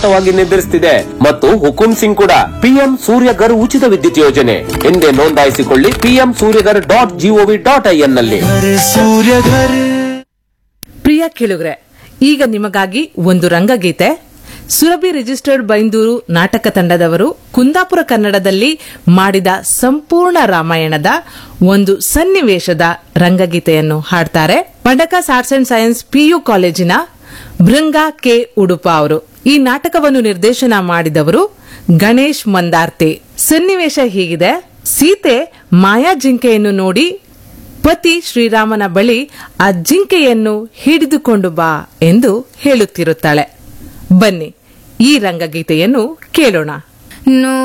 ವಿಜಯವಂತವಾಗಿ ನಿರ್ಧರಿಸುತ್ತಿದೆ ಮತ್ತು ಹುಕುಂ ಸಿಂಗ್ ಕೂಡ ಪಿಎಂ ಸೂರ್ಯಗರ್ ಉಚಿತ ವಿದ್ಯುತ್ ಯೋಜನೆ ಹಿಂದೆ ನೋಂದಾಯಿಸಿಕೊಳ್ಳಿ PM Suryaghar dot GOV dot IN ನಲ್ಲಿ ಪ್ರಿಯ ಕೇಳುಗ್ರೆ ಈಗ ನಿಮಗಾಗಿ ಒಂದು ರಂಗಗೀತೆ ಸುರಭಿ ರಿಜಿಸ್ಟರ್ಡ್ ಬೈಂದೂರು ನಾಟಕ ತಂಡದವರು ಕುಂದಾಪುರ ಕನ್ನಡದಲ್ಲಿ ಮಾಡಿದ ಸಂಪೂರ್ಣ ರಾಮಾಯಣದ ಒಂದು ಸನ್ನಿವೇಶದ ರಂಗಗೀತೆಯನ್ನು ಹಾಡ್ತಾರೆ ಪಂಡಕಾಸ್ ಆರ್ಟ್ಸ್ ಅಂಡ್ ಸೈನ್ಸ್ ಪಿಯು ಕಾಲೇಜಿನ ಭೃಂಗ ಕೆ ಉಡುಪ ಅವರು ಈ ನಾಟಕವನ್ನು ನಿರ್ದೇಶನ ಮಾಡಿದವರು ಗಣೇಶ್ ಮಂದಾರ್ತೆ ಸನ್ನಿವೇಶ ಹೀಗಿದೆ ಸೀತೆ ಮಾಯಾ ಜಿಂಕೆಯನ್ನು ನೋಡಿ ಪತಿ ಶ್ರೀರಾಮನ ಬಳಿ ಆ ಜಿಂಕೆಯನ್ನು ಹಿಡಿದುಕೊಂಡು ಬಾ ಎಂದು ಹೇಳುತ್ತಿರುತ್ತಾಳೆ ಬನ್ನಿ ಈ ರಂಗಗೀತೆಯನ್ನು ಕೇಳೋಣ ನೋ